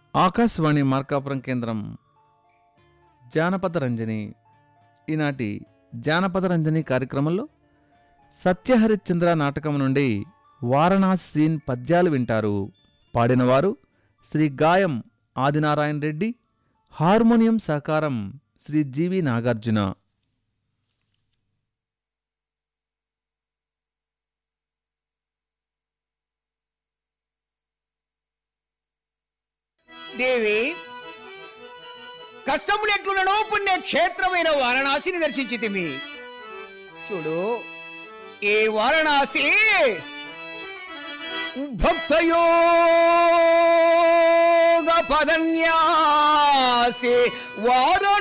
ఆకాశవాణి మార్కాపురం కేంద్రం జానపద రంజని ఈనాటి జానపద రంజని కార్యక్రమంలో సత్యహరిశ్చంద్ర నాటకం నుండి వారణాసి సీన్ పద్యాలు వింటారు పాడినవారు శ్రీ గాయం ఆదినారాయణ రెడ్డి హార్మోనియం సహకారం శ్రీ జీవి నాగార్జున దేవి కష్టములు ఎట్లున్నడో పుణ్య క్షేత్రమైన వారణాసిని దర్శించితిమి చూడు ఈ వారణాసి భక్తయోగ పదన్యాసి వారణాసి